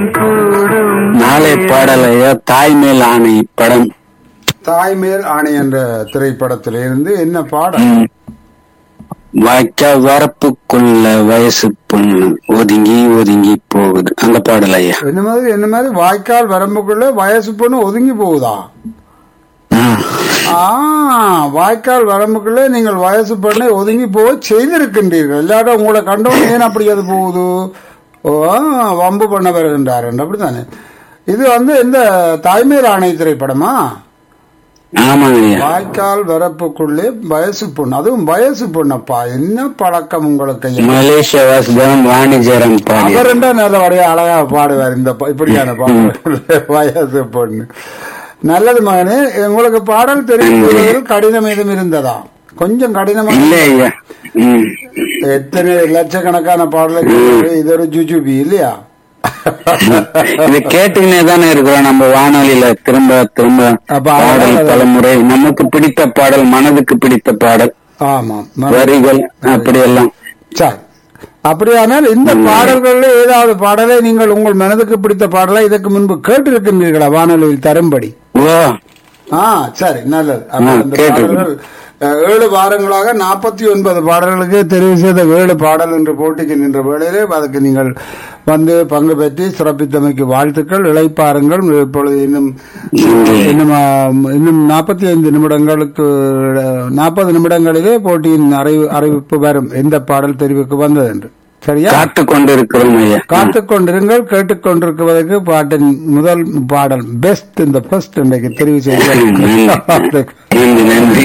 நாளை பாடலையோ தாய்மேல் ஆணை படம் தாய்மேல் ஆணை என்ற திரைப்படத்திலிருந்து என்ன பாடல் ம். வாய்க்கா வரப்புக்குள்ள வயசு பொண்ணு ஒதுங்கி ஒதுங்கி போகுது அந்த பாடல் ஐயா என்ன மாதிரி என்ன மாதிரி வாய்க்கால் வரம்புக்குள்ள வயசு பொண்ணு ஒதுங்கி போகுதா ஆ. ஆ வாய்க்கால் வரம்புக்குள்ள நீங்கள் வயசு பொண்ணை ஒதுங்கி போக செய்திருக்கின்றீர்கள் இல்லாட்ட உங்களை கண்டவங்க ஏன் அப்படி அது போகுது ஓ வம்பு பண்ண வருகின்றார் அப்படித்தானே இது வந்து இந்த தாய்மேல் ஆணை திரைப்படமா ஆமாங்க ஐயா வாய்க்கால் வரப்புக்குள்ளே வயசு பொண்ணு அதுவும் வயசு பொண்ணப்பா என்ன பழக்கம் உங்களுக்கு ஐயா? மலேசியா வாசுதேவன் வாணிஜரம் பாடி அவர் என்ன நல்லபடியா அழகா பாடுவார் இந்த ப- இப்படியான பாடல் வயசு பொண்ணு நல்லது மகனே உங்களுக்கு பாடல் தெரிவிப்பதில் கடினம் எதுவும் இருந்ததா கொஞ்சம் கடினமா இல்ல ஐயா ம். எத்தனை லட்சக்கணக்கான பாடலுக்கு இது ஒரு ஜுஜுபி இல்லையா இது கேட்டுக்கினே தானே இருக்கிறோம் நம்ம வானொலியில திரும்ப திரும்ப அப்ப பாடல் அதான் பலமுறை நமக்கு பிடித்த பாடல் மனதுக்கு பிடித்த பாடல் ஆமாம் ம- வரிகள் அப்படியெல்லாம் சரி அப்படியானால் இந்த பாடல்கள்ல ஏதாவது பாடலை நீங்கள் உங்கள் மனதுக்கு பிடித்த பாடலை இதற்கு முன்பு கேட்டிருக்கின்றீர்களா வானொலியில் தரும்படி ஓ ஆ சரி நல்லது அப்ப ஆ, இந்த கேட்டிருக்கேன். பாடல்கள் அஹ், ஏழு வாரங்களாக நாற்பத்தி ஒன்பது பாடல்களுக்கு தெரிவு செய்த ஏழு பாடல் என்று போட்டிக்கு நின்ற வேளையிலே அதுக்கு நீங்கள் வந்து பங்கு பெற்றி சிறப்பித்தமைக்கு வாழ்த்துக்கள் இளைப்பாருங்கள் இப்பொழுது இன்னும் இன்னும் ஆ, இன்னும் நாற்பத்தி ஐந்து நிமிடங்களுக்கு நாற்பது நிமிடங்களிலே போட்டியின் அறிவு அறிவிப்பு வரும் எந்த பாடல் தெரிவுக்கு வந்தது என்று சரியா காத்து கொண்டிருக்கிறோம் ஐயா காத்துக் கொண்டிருங்கள் கேட்டுக்கொண்டிருப்பதற்கு பாட்டின் முதல் பாடல் பெஸ்ட் இந்த ஃபர்ஸ்ட் இன்றைக்கு தெரிவு செய்ய நன்றி நன்றி